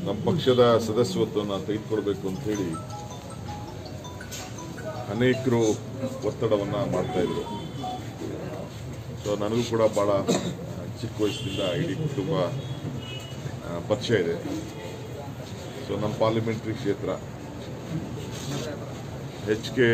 ನಮ್ಮ ಪಕ್ಷದ ಸದಸ್ಯತ್ವವನ್ನು ತೆಗೆದುಕೊಳ್ಬೇಕು ಅಂತ ಹೇಳಿ ಅನೇಕರು ಒತ್ತಡವನ್ನು ಮಾಡ್ತಾ ಇದ್ರು ಸೊ ನನಗೂ ಕೂಡ ಭಾಳ ಚಿಕ್ಕ ವಯಸ್ಸಿನಿಂದ ಇಡೀ ಕುಟುಂಬ ಆ, ಪರಿಚಯ ಇದೆ ಸೊ ನಮ್ಮ ಪಾರ್ಲಿಮೆಂಟ್ರಿ ಕ್ಷೇತ್ರ ಹೆಚ್ಚಿಗೆ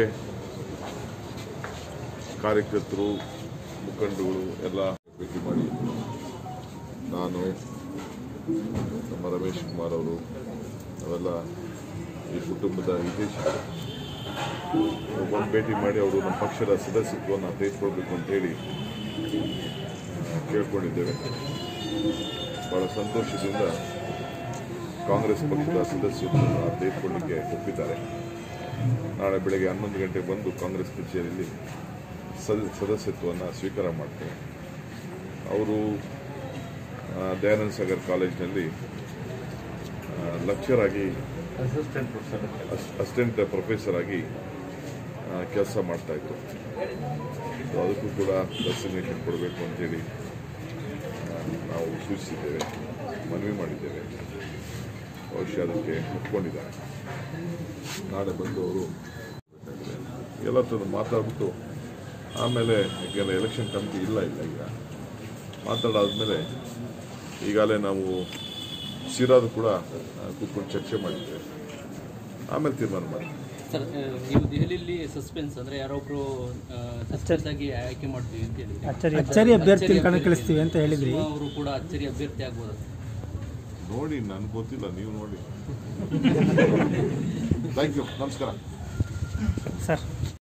ಕಾರ್ಯಕರ್ತರು ಮುಖಂಡರುಗಳು ಎಲ್ಲ ಭೇಟಿ ಮಾಡಿ ನಾನು ನಮ್ಮ ರಮೇಶ್ ಕುಮಾರ್ ಅವರು ನಾವೆಲ್ಲ ಈ ಕುಟುಂಬದ ಹಿತೈಷಿಗಳು ಒಬ್ಬೊಂದು ಭೇಟಿ ಮಾಡಿ ಅವರು ನಮ್ಮ ಪಕ್ಷದ ಸದಸ್ಯತ್ವವನ್ನು ತೆಗೆದುಕೊಳ್ಬೇಕು ಅಂತ ಹೇಳಿ ಆ, ಕೇಳ್ಕೊಂಡಿದ್ದೇವೆ ಬಹಳ ಸಂತೋಷದಿಂದ ಕಾಂಗ್ರೆಸ್ ಪಕ್ಷದ ಸದಸ್ಯತ್ವವನ್ನು ತೆಗೆದುಕೊಳ್ಳಿಕ್ಕೆ ಒಪ್ಪಿದ್ದಾರೆ ನಾಳೆ ಬೆಳಗ್ಗೆ ಹನ್ನೊಂದು ಗಂಟೆಗೆ ಬಂದು ಕಾಂಗ್ರೆಸ್ ಕಚೇರಿಯಲ್ಲಿ ಸದ ಸದಸ್ಯತ್ವವನ್ನು ಸ್ವೀಕಾರ ಮಾಡ್ತಾರೆ ಅವರು ಆ, ದಯಾನಂದ ಸಾಗರ್ ಕಾಲೇಜಿನಲ್ಲಿ ಲೆಕ್ಚರ್ ಆಗಿ ಅಸಿಸ್ಟೆಂಟ್ ಪ್ರೊಫೆಸರ್ ಆಗಿ ಕೆಲಸ ಮಾಡ್ತಾ ಇದ್ರು ಸೊ ಅದಕ್ಕೂ ಕೂಡ ಡೆಸಿಗ್ನೇಷನ್ ಕೊಡಬೇಕು ಅಂತೇಳಿ ಆ, ನಾವು ಸೂಚಿಸಿದ್ದೇವೆ ಮನವಿ ಮಾಡಿದ್ದೇವೆ ಬಹುಶಃ ಅದಕ್ಕೆ ಒಪ್ಕೊಂಡಿದ್ದಾರೆ ನಾಳೆ ಬಂದು ಅವರು ಎಲ್ಲ ತಂದು ಮಾತಾಡ್ಬಿಟ್ಟು ಆಮೇಲೆ ಯಾಕೆಂದರೆ ಎಲೆಕ್ಷನ್ ಕಮಿಟಿ ಇಲ್ಲ ಇಲ್ಲ ಈಗ ಮಾತಾಡಾದ್ಮೇಲೆ ಈಗಾಗಲೇ ನಾವು ಸಿರಾದು ಕೂಡ ಆ, ಕೂತ್ಕೊಂಡು ಚರ್ಚೆ ಮಾಡಿದ್ದೇವೆ ಆಮೇಲೆ ತೀರ್ಮಾನ ಮಾಡಿ ಸರ್ ಆ, ನೀವು ದೆಹಲಿಯಲ್ಲಿ ಸಸ್ಪೆನ್ಸ್ ಅಂದ್ರೆ ಯಾರೊಬ್ರು ಸಸ್ಪೆನ್ಸ್ ಆಗಿ ಆಯ್ಕೆ ಮಾಡ್ತೀವಿ ಅಂತ ಹೇಳಿದ್ರಿ ಅಚ್ಚರಿ ಅಚ್ಚರಿ ಅಭ್ಯರ್ಥಿ ಕಣಕ್ಕಿಳಿಸ್ತೀವಿ ಅಂತ ಹೇಳಿದ್ರಿ ಅವರು ಕೂಡ ಅಚ್ಚರಿ ಅಭ್ಯರ್ಥಿ ಆಗ್ಬೋದು ನೋಡಿ ನನಗೆ ಗೊತ್ತಿಲ್ಲ ನೀವು ನೋಡಿ ಥ್ಯಾಂಕ್ ಯು ನಮಸ್ಕಾರ ಸರ್